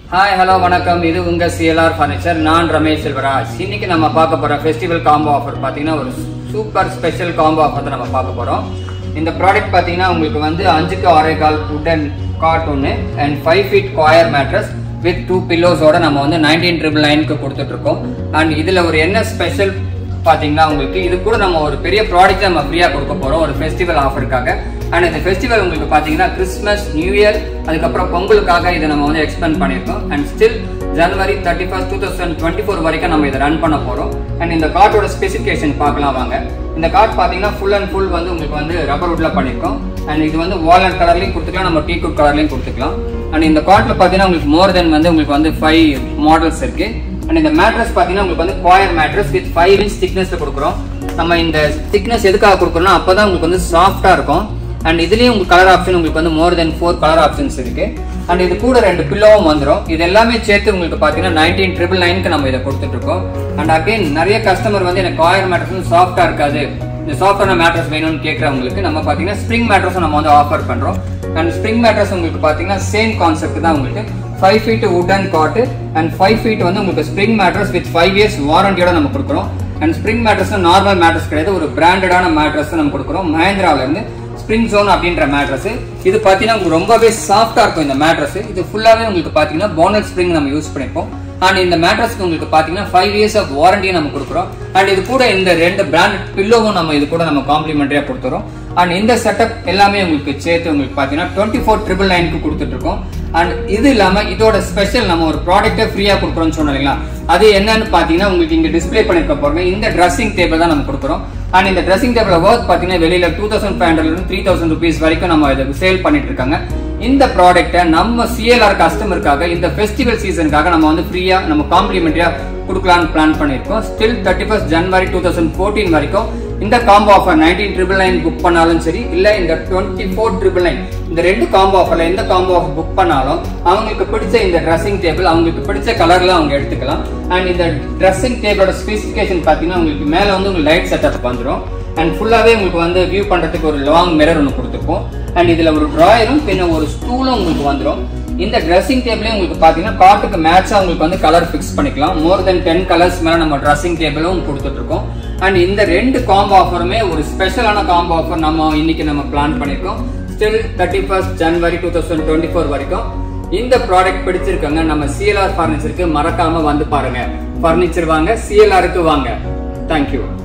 hi hello வணக்கம் இது உங்க சிஎல்ஆர் ஃபர்னிச்சர் நான் ரமேஷ் செல்வராஜ் இன்னைக்கு நம்ம பார்க்க போற ஃபெஸ்டிவல் காம்போ ஆஃபர் பார்த்தீங்கன்னா ஒரு சூப்பர் ஸ்பெஷல் காம்போ ஆஃபர் தான் நம்ம பார்க்க போறோம் இந்த ப்ராடக்ட் பார்த்தீங்கன்னா உங்களுக்கு வந்து அஞ்சுக்கு ஆறே கால் உடன் காட் ஒன்று and five feet coir mattress with two பில்லோஸோட நம்ம வந்து நைன்டீன் ட்ரிபிள் நைனுக்கு கொடுத்துட்டு இருக்கோம் அண்ட் இதுல ஒரு என்ன ஸ்பெஷல் பாத்தீங்கன்னா உங்களுக்கு இது கூட நம்ம ஒரு பெரிய ப்ராடக்ட் நம்ம ஃப்ரீயா கொடுக்க போறோம் ஒரு ஃபெஸ்டிவல் ஆஃபருக்காக அண்ட் இந்த ஃபெஸ்டிவல் உங்களுக்கு பாத்தீங்கன்னா கிறிஸ்மஸ் நியூ இயர் அதுக்கப்புறம் பொங்கலுக்காக இதை நம்ம வந்து எக்ஸ்பெண்ட் பண்ணியிருக்கோம் and still January thirty first two thousand twenty four வரைக்கும் நம்ம இதை ரன் பண்ண போறோம் அண்ட் இந்த கார்டோட ஸ்பெசிஃபிகேஷன் பார்க்கலாம் வாங்க இந்த கார்ட் பாத்தீங்கன்னா ஃபுல் அண்ட் ஃபுல் வந்து உங்களுக்கு வந்து ரப்பர் வுட்ல பண்ணிருக்கோம் அண்ட் இது வந்து வாலட் கலர்லயும் கொடுத்துக்கலாம் நம்ம டீ குட் கலர்லயும் கொடுத்துக்கலாம் அண்ட் இந்த கார்ட்ல பாத்தீங்கன்னா உங்களுக்கு மோர் தென் வந்து உங்களுக்கு வந்து ஃபைவ் மாடல்ஸ் இருக்கு அண்ட் இந்த மேட்ரஸ் பாத்தீங்கன்னா உங்களுக்கு வந்து coir mattress with five inch திக்னஸ்ல கொடுக்குறோம் நம்ம இந்த திக்னஸ் எதுக்காக கொடுக்குறோம்னா அப்பதான் உங்களுக்கு வந்து சாஃப்டா இருக்கும் அண்ட் இதுலயும் உங்களுக்கு கலர் ஆப்ஷன் உங்களுக்கு வந்து more then four colour options இருக்கு அண்ட் இது கூட ரெண்டு பில்லோவும் வந்துடும் இது எல்லாமே சேர்த்து உங்களுக்கு பாத்தீங்கன்னா நைன்டீன் ட்ரிபிள் நைனுக்கு நம்ம இதை கொடுத்துட்டு இருக்கோம் அண்ட் அகைன் நிறைய கஸ்டமர் வந்து எனக்கு காயர் மேட்ரஸ் சாஃப்டா இருக்காது இந்த சாஃப்டான மேட்ரஸ் வேணும்னு கேட்கறவங்களுக்கு நம்ம பாத்தீங்கன்னா ஸ்ப்ரிங் மேட்ரஸும் நம்ம வந்து ஆஃபர் பண்றோம் அண்ட் ஸ்ப்ரிங் மேட்ரஸ் உங்களுக்கு பாத்தீங்கன்னா சேம் கான்செப்ட் தான் உங்களுக்கு ஃபைவ் ஃபீட் உடன் காட்டு அண்ட் ஃபைவ் ஃபீட் வந்து உங்களுக்கு spring mattress with five years வாரண்டியோட நம்ம கொடுக்குறோம் and spring mattress normal mattress கிடையாது ஒரு பிராண்டடான மேட்ரஸ் நம்ம கொடுக்குறோம் மஹேந்திரால இருந்து ஸ்ப்ரிங் ஜோன் அப்படின்ற மேட்ரஸ் இது பாத்தீங்கன்னா உங்களுக்கு ரொம்பவே சாஃப்டா இருக்கும் இந்த மேட்ரஸ் இது ஃபுல்லாவே உங்களுக்கு பாத்தீங்கன்னா போனல் ஸ்ப்ரிங் நம்ம யூஸ் பண்ணிப்போம் அண்ட் இந்த மேட்ரஸ்க்கு உங்களுக்கு பாத்தீங்கன்னா ஃபைவ் இயர்ஸ் ஆஃப் வாரண்டியை நம்ம கொடுக்குறோம் அண்ட் இது கூட இந்த ரெண்டு பிராண்ட் பில்லோவும் நம்ம இது கூட நம்ம காம்ப்ளிமெண்டரியா கொடுத்துறோம் அண்ட் இந்த செட்டப் எல்லாமே உங்களுக்கு சேர்த்து உங்களுக்கு பாத்தீங்கன்னா டுவெண்ட்டி ஃபோர் ட்ரிபிள் நைனுக்கு கொடுத்துட்டு இருக்கோம் அண்ட் இது இல்லாம இதோட ஸ்பெஷல் நம்ம ஒரு ப்ராடக்ட்டை ஃப்ரீயா கொடுக்குறோம்னு சொன்னோம் இல்லைங்களா அது என்னன்னு பாத்தீங்கன்னா உங்களுக்கு இங்க டிஸ்ப்ளே பண்ணிருக்க போறோம் இந்த ட்ரெஸ்ஸிங் டேபிள் தான் நம்ம கொடுக்குறோம் அண்ட் இந்த ட்ரெஸ்ஸிங் டேபிள் ஒர்க் பாத்தீங்கன்னா வெளியில டூ தௌசண்ட் ஃபைவ் ஹண்ட்ரட்ல இருந்து த்ரீ தௌசண்ட் ருபீஸ் வரைக்கும் நம்ம இதை சேல் பண்ணிட்டு இருக்காங்க இந்த ப்ராடக்ட்டை நம்ம சிஎல்ஆர் கஸ்டமருக்காக இந்த ஃபெஸ்டிவல் சீசனுக்காக நம்ம வந்து ஃப்ரீயா நம்ம காம்ப்ளிமெண்டரியா கொடுக்கலாம்னு பிளான் பண்ணிருக்கோம் still thirty first January two thousand fourteen வரைக்கும் இந்த combo offer nineteen triple nine book பண்ணாலும் சரி இல்ல இந்த டுவெண்ட்டி ஃபோர் ட்ரிபிள் நைன் இந்த ரெண்டு காம்போ ஆஃபர்ல எந்த காம்போ ஆஃபர் புக் பண்ணாலும் அவங்களுக்கு பிடிச்ச இந்த ட்ரெஸ்ஸிங் டேபிள் அவங்களுக்கு பிடிச்ச கலர்ல அவங்க எடுத்துக்கலாம் அண்ட் இந்த ட்ரெஸ்ஸிங் டேபிளோட ஸ்பெசிஃபிகேஷன் பாத்தீங்கன்னா உங்களுக்கு மேல வந்து உங்களுக்கு லைட் செட்டப் வந்துடும் அண்ட் ஃபுல்லாவே உங்களுக்கு வந்து வியூ பண்றதுக்கு ஒரு லாங் மிரர் ஒன்று கொடுத்துருப்போம் அண்ட் இதுல ஒரு ட்ராயரும் பின்ன ஒரு ஸ்டூலும் உங்களுக்கு வந்துடும் இந்த ட்ரெஸ்ஸிங் டேபிளே உங்களுக்கு பாத்தீங்கன்னா காட்டுக்கு மேட்சா உங்களுக்கு வந்து கலர் ஃபிக்ஸ் பண்ணிக்கலாம் மோர் தென் டென் கலர்ஸ் மேல நம்ம ட்ரெஸ்ஸிங் டேபிளும் கொடுத்துட்டு இருக்கோம் அண்ட் இந்த ரெண்டு காம்போ ஆஃபருமே ஒரு ஸ்பெஷலான காம்போ ஆஃபர் நம்ம இன்னைக்கு நம்ம பிளான் பண்ணிருக்கோம் still thirty first January two thousand twenty four வரைக்கும் இந்த ப்ராடக்ட் பிடிச்சிருக்காங்க நம்ம சிஎல்ஆர் ஃபர்னிச்சருக்கு மறக்காம வந்து பாருங்க ஃபர்னிச்சர் வாங்க சிஎல்ஆருக்கு வாங்க தேங்க்யூ